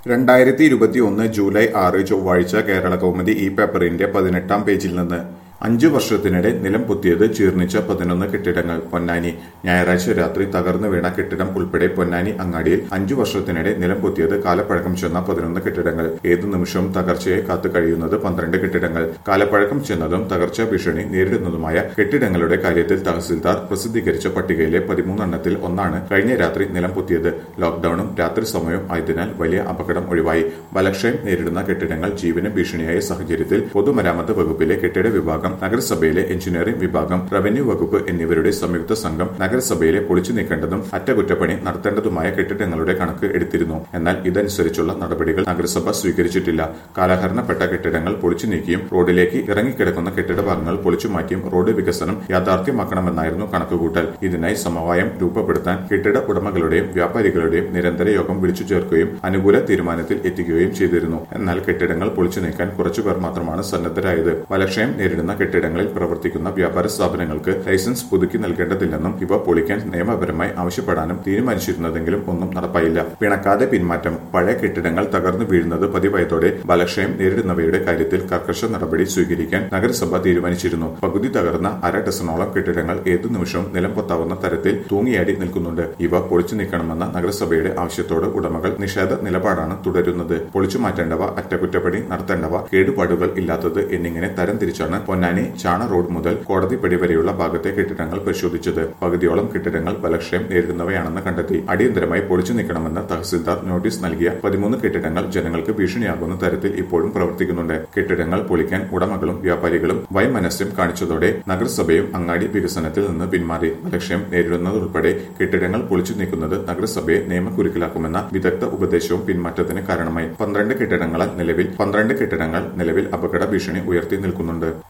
രണ്ടായിരത്തി ഇരുപത്തിയൊന്ന് ജൂലൈ ആറ് ചൊവ്വാഴ്ച കേരള കൗമുദി ഈ പേപ്പറിന്റെ പതിനെട്ടാം പേജിൽ നിന്ന് അഞ്ചു വർഷത്തിനിടെ നിലം പൊത്തിയത് ജീർണിച്ച പതിനൊന്ന് കെട്ടിടങ്ങൾ പൊന്നാനി ഞായറാഴ്ച രാത്രി തകർന്നു വീണ കെട്ടിടം ഉൾപ്പെടെ പൊന്നാനി അങ്ങാടിയിൽ അഞ്ചു വർഷത്തിനിടെ നിലം പൊത്തിയത് കാലപ്പഴക്കം ചെന്ന പതിനൊന്ന് കെട്ടിടങ്ങൾ ഏതു നിമിഷവും തകർച്ചയെ കാത്തു കഴിയുന്നത് പന്ത്രണ്ട് കെട്ടിടങ്ങൾ കാലപ്പഴക്കം ചെന്നതും തകർച്ചാ ഭീഷണി നേരിടുന്നതുമായ കെട്ടിടങ്ങളുടെ കാര്യത്തിൽ തഹസിൽദാർ പ്രസിദ്ധീകരിച്ച പട്ടികയിലെ പതിമൂന്നെണ്ണത്തിൽ ഒന്നാണ് കഴിഞ്ഞ രാത്രി നിലം പൊത്തിയത് ലോക്ഡൌണും രാത്രി സമയവും ആയതിനാൽ വലിയ അപകടം ഒഴിവായി ബലക്ഷയം നേരിടുന്ന കെട്ടിടങ്ങൾ ജീവന് ഭീഷണിയായ സാഹചര്യത്തിൽ പൊതുമരാമത്ത് വകുപ്പിലെ കെട്ടിട വിഭാഗം നഗരസഭയിലെ എഞ്ചിനീയറിംഗ് വിഭാഗം റവന്യൂ വകുപ്പ് എന്നിവരുടെ സംയുക്ത സംഘം നഗരസഭയിലെ പൊളിച്ചു നീക്കേണ്ടതും അറ്റകുറ്റപ്പണി നടത്തേണ്ടതുമായ കെട്ടിടങ്ങളുടെ കണക്ക് എടുത്തിരുന്നു എന്നാൽ ഇതനുസരിച്ചുള്ള നടപടികൾ നഗരസഭ സ്വീകരിച്ചിട്ടില്ല കാലഹരണപ്പെട്ട കെട്ടിടങ്ങൾ പൊളിച്ചു നീക്കിയും റോഡിലേക്ക് ഇറങ്ങിക്കിടക്കുന്ന കെട്ടിട ഭാഗങ്ങൾ പൊളിച്ചു മാറ്റിയും റോഡ് വികസനം യാഥാർത്ഥ്യമാക്കണമെന്നായിരുന്നു കണക്കുകൂട്ടൽ ഇതിനായി സമവായം രൂപപ്പെടുത്താൻ കെട്ടിട ഉടമകളുടെയും വ്യാപാരികളുടെയും നിരന്തര യോഗം വിളിച്ചു ചേർക്കുകയും അനുകൂല തീരുമാനത്തിൽ എത്തിക്കുകയും ചെയ്തിരുന്നു എന്നാൽ കെട്ടിടങ്ങൾ പൊളിച്ചു നീക്കാൻ കുറച്ചുപേർ മാത്രമാണ് സന്നദ്ധരായത് ബലക്ഷയം നേരിടുന്ന കെട്ടിടങ്ങളിൽ പ്രവർത്തിക്കുന്ന വ്യാപാര സ്ഥാപനങ്ങൾക്ക് ലൈസൻസ് പുതുക്കി നൽകേണ്ടതില്ലെന്നും ഇവ പൊളിക്കാൻ നിയമപരമായി ആവശ്യപ്പെടാനും തീരുമാനിച്ചിരുന്നതെങ്കിലും ഒന്നും നടപ്പായില്ല പിണക്കാതെ പിന്മാറ്റം പഴയ കെട്ടിടങ്ങൾ തകർന്നു വീഴുന്നത് പതിവായതോടെ ബലക്ഷയം നേരിടുന്നവയുടെ കാര്യത്തിൽ കർക്കശ നടപടി സ്വീകരിക്കാൻ നഗരസഭ തീരുമാനിച്ചിരുന്നു പകുതി തകർന്ന അര ഡസനോളം കെട്ടിടങ്ങൾ ഏതു നിമിഷവും നിലം പൊത്താവുന്ന തരത്തിൽ തൂങ്ങിയാടി നിൽക്കുന്നുണ്ട് ഇവ പൊളിച്ചു നീക്കണമെന്ന നഗരസഭയുടെ ആവശ്യത്തോട് ഉടമകൾ നിഷേധ നിലപാടാണ് തുടരുന്നത് പൊളിച്ചു മാറ്റേണ്ടവ അറ്റകുറ്റപ്പണി നടത്തേണ്ടവ കേടുപാടുകൾ ഇല്ലാത്തത് എന്നിങ്ങനെ തരം തിരിച്ചാണ് പൊന്നാനി ചാണ റോഡ് മുതൽ കോടതിപ്പടി വരെയുള്ള ഭാഗത്തെ കെട്ടിടങ്ങൾ പരിശോധിച്ചത് പകുതിയോളം കെട്ടിടങ്ങൾ ബലക്ഷയം നേരിടുന്നവയാണെന്ന് കണ്ടെത്തി അടിയന്തരമായി പൊളിച്ചു നീക്കണമെന്ന് തഹസിൽദാർ നോട്ടീസ് നൽകിയ പതിമൂന്ന് കെട്ടിടങ്ങൾ ജനങ്ങൾക്ക് ഭീഷണിയാകുന്ന തരത്തിൽ ഇപ്പോഴും പ്രവർത്തിക്കുന്നുണ്ട് കെട്ടിടങ്ങൾ പൊളിക്കാൻ ഉടമകളും വ്യാപാരികളും വൈമനസ്യം കാണിച്ചതോടെ നഗരസഭയും അങ്ങാടി വികസനത്തിൽ നിന്ന് പിന്മാറി ബലക്ഷയം നേരിടുന്നതുൾപ്പെടെ കെട്ടിടങ്ങൾ പൊളിച്ചു നീക്കുന്നത് നഗരസഭയെ നിയമക്കുരുക്കിലാക്കുമെന്ന വിദഗ്ധ ഉപദേശവും പിന്മാറ്റത്തിന് കാരണമായി പന്ത്രണ്ട് കെട്ടിടങ്ങളാൽ നിലവിൽ പന്ത്രണ്ട് കെട്ടിടങ്ങൾ നിലവിൽ അപകട ഭീഷണി ഉയർത്തി നിൽക്കുന്നുണ്ട്